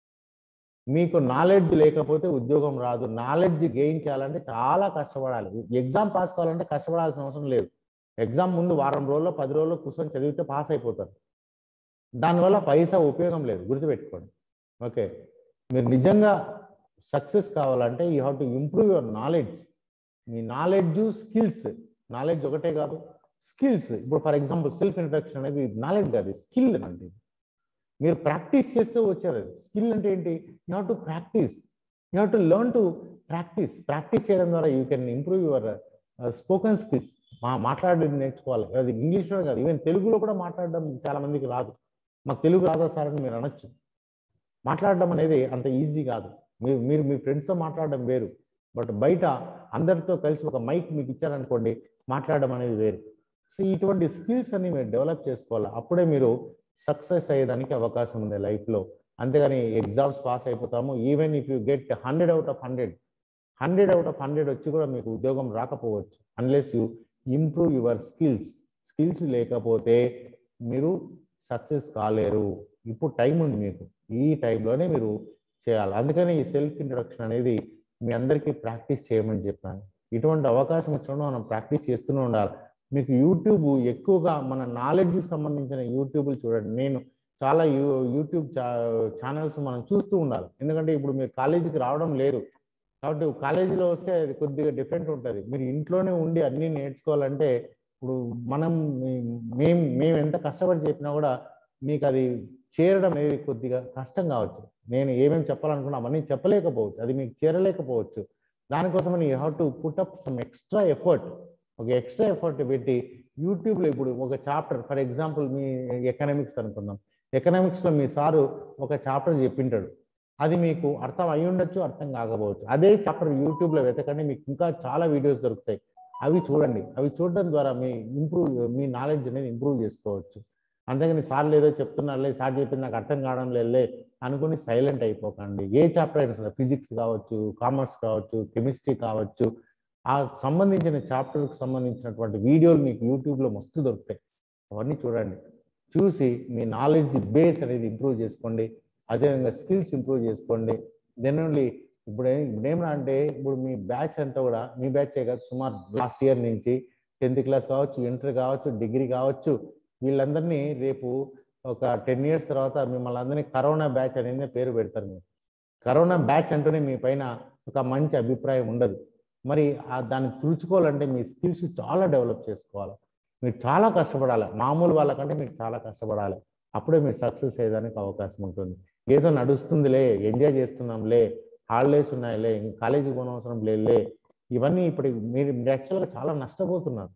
మీకు నాలెడ్జ్ లేకపోతే ఉద్యోగం రాదు నాలెడ్జ్ గెయిన్ చేయాలంటే చాలా కష్టపడాలి ఎగ్జామ్ పాస్ కావాలంటే కష్టపడాల్సిన అవసరం లేదు ఎగ్జామ్ ముందు వారం రోజుల్లో పది రోజుల్లో కూర్చొని చదివితే పాస్ అయిపోతారు దానివల్ల పైసా ఉపయోగం లేదు గుర్తుపెట్టుకోండి ఓకే మీరు నిజంగా సక్సెస్ కావాలంటే you have to improve your knowledge మీ నాలెడ్జ్ స్కిల్స్ నాలెడ్జ్ ఒకటే కాదు స్కిల్స్ ఇప్పుడు ఫర్ ఎగ్జాంపుల్ సెల్ఫ్ ఇంట్రడక్షన్ అనేది నాలెడ్జ్ కాదు స్కిల్ అంటే మీరు ప్రాక్టీస్ చేస్తే వచ్చారు స్కిల్ అంటే ఏంటి you have to practice you have to learn to practice practice చేయడం ద్వారా you can improve your spoken skills మా మాట్లాడేది నేర్చుకోవాలి అది ఇంగ్లీష్లో కాదు ఈవెన్ తెలుగులో కూడా మాట్లాడడం చాలా మందికి రాదు మాకు తెలుగు రాదా సార్ అని మీరు అనొచ్చు మాట్లాడడం అనేది అంత ఈజీ కాదు మీరు మీరు మీ ఫ్రెండ్స్తో మాట్లాడడం వేరు బట్ బయట అందరితో కలిసి ఒక మైక్ మీకు ఇచ్చారనుకోండి మాట్లాడడం అనేది వేరు సో ఇటువంటి స్కిల్స్ అన్ని మీరు డెవలప్ చేసుకోవాలి అప్పుడే మీరు సక్సెస్ అయ్యేదానికి అవకాశం ఉంది లైఫ్లో అంతేగాని ఎగ్జామ్స్ పాస్ అయిపోతాము even if you get hundred out of hundred hundred out of hundred వచ్చి కూడా మీకు ఉద్యోగం రాకపోవచ్చు unless you improve your skills skills లేకపోతే మీరు సక్సెస్ కాలేరు ఇప్పుడు టైం ఉంది మీకు ఈ టైంలోనే మీరు చేయాలి అందుకని ఈ సెల్ఫ్ ఇంట్రడక్షన్ అనేది మీ అందరికీ ప్రాక్టీస్ చేయమని చెప్పాను ఇటువంటి అవకాశం వచ్చినప్పుడు మనం ప్రాక్టీస్ చేస్తూనే ఉండాలి మీకు యూట్యూబ్ ఎక్కువగా మన నాలెడ్జ్కి సంబంధించిన యూట్యూబ్లు చూడండి నేను చాలా యూ యూట్యూబ్ ఛానల్స్ మనం చూస్తూ ఉండాలి ఎందుకంటే ఇప్పుడు మీరు కాలేజీకి రావడం లేదు కాబట్టి కాలేజీలో వస్తే అది కొద్దిగా డిఫరెంట్ ఉంటుంది మీరు ఇంట్లోనే ఉండి అన్నీ నేర్చుకోవాలంటే ఇప్పుడు మనం మేము మేము ఎంత కష్టపడి చెప్పినా కూడా మీకు అది చేరడం అనేది కొద్దిగా కష్టం కావచ్చు నేను ఏమేమి చెప్పాలనుకున్నా అవన్నీ చెప్పలేకపోవచ్చు అది మీకు చేరలేకపోవచ్చు దానికోసమని you have to put up some extra effort ఒక ఎక్స్ట్రా ఎఫర్ట్ పెట్టి యూట్యూబ్లో ఇప్పుడు ఒక చాప్టర్ ఫర్ ఎగ్జాంపుల్ మీ ఎకనామిక్స్ అనుకుందాం ఎకనామిక్స్లో మీ సారు ఒక చాప్టర్ చెప్పింటాడు అది మీకు అర్థం అయి ఉండొచ్చు అర్థం కాకపోవచ్చు అదే చాప్టర్ యూట్యూబ్లో వెతకండి మీకు ఇంకా చాలా వీడియోస్ దొరుకుతాయి అవి చూడండి అవి చూడడం ద్వారా మీ ఇంప్రూవ్ మీ నాలెడ్జ్ అనేది ఇంప్రూవ్ చేసుకోవచ్చు అంతేగాని సార్లు ఏదో చెప్తున్నారులే సార్ చెప్పింది నాకు అర్థం కావడం లేదులే అనుకుని సైలెంట్ అయిపోకండి ఏ చాప్టర్ అయినా సరే ఫిజిక్స్ కావచ్చు కామర్స్ కావచ్చు కెమిస్ట్రీ కావచ్చు ఆ సంబంధించిన చాప్టర్కి సంబంధించినటువంటి వీడియోలు మీకు యూట్యూబ్లో మస్తు దొరుకుతాయి అవన్నీ చూడండి చూసి మీ నాలెడ్జ్ బేస్ అనేది ఇంప్రూవ్ చేసుకోండి అదేవిధంగా స్కిల్స్ ఇంప్రూవ్ చేసుకోండి దెన్ ఓన్లీ ఇప్పుడు ఇప్పుడు ఏమన్నా అంటే ఇప్పుడు మీ బ్యాచ్ అంతా కూడా మీ బ్యాచే కాదు సుమారు లాస్ట్ ఇయర్ నుంచి టెన్త్ క్లాస్ కావచ్చు ఇంటర్ కావచ్చు డిగ్రీ కావచ్చు వీళ్ళందరినీ రేపు ఒక టెన్ ఇయర్స్ తర్వాత మిమ్మల్ని అందరినీ కరోనా బ్యాచ్ అనేది పేరు పెడతారు మీరు కరోనా బ్యాచ్ అంటూనే మీ పైన ఒక మంచి అభిప్రాయం ఉండదు మరి ఆ దాన్ని తుడుచుకోవాలంటే మీ స్కిల్స్ చాలా డెవలప్ చేసుకోవాలి మీరు చాలా కష్టపడాలి మామూలు వాళ్ళకంటే మీరు చాలా కష్టపడాలి అప్పుడే మీరు సక్సెస్ అయ్యేదానికి అవకాశం ఉంటుంది ఏదో నడుస్తుందిలే ఎంజాయ్ చేస్తున్నాంలే హాలిడేస్ ఉన్నాయిలే ఇంక కాలేజీకి పోనవసరం లేదులే ఇవన్నీ ఇప్పుడు మీరు మీరు యాక్చువల్గా చాలా నష్టపోతున్నారు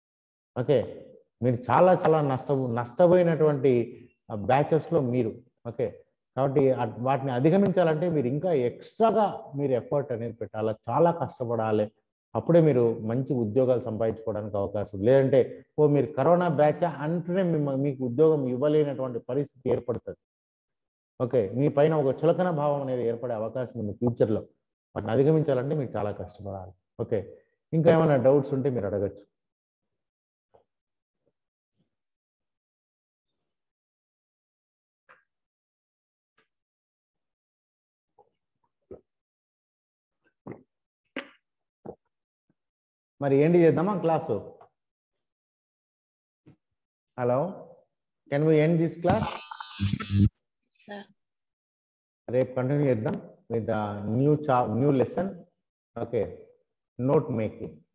ఓకే మీరు చాలా చాలా నష్ట నష్టపోయినటువంటి బ్యాచెస్లో మీరు ఓకే కాబట్టి వాటిని అధిగమించాలంటే మీరు ఇంకా ఎక్స్ట్రాగా మీరు ఎఫర్ట్ అనేది పెట్టాలి చాలా కష్టపడాలి అప్పుడే మీరు మంచి ఉద్యోగాలు సంపాదించుకోవడానికి అవకాశం లేదంటే ఓ మీరు కరోనా బ్యాచ్ అంటేనే మీకు ఉద్యోగం ఇవ్వలేనటువంటి పరిస్థితి ఏర్పడుతుంది ఓకే మీ పైన ఒక చులకన భావం అనేది ఏర్పడే అవకాశం ఉంది ఫ్యూచర్లో వాటిని అధిగమించాలంటే మీరు చాలా కష్టపడాలి ఓకే ఇంకా ఏమైనా డౌట్స్ ఉంటే మీరు అడగచ్చు మరి ఏంటి చేద్దామా class hello can we end this class Sir. రేపు కంటిన్యూ చేద్దాం విత్ న్యూ చా new lesson okay note making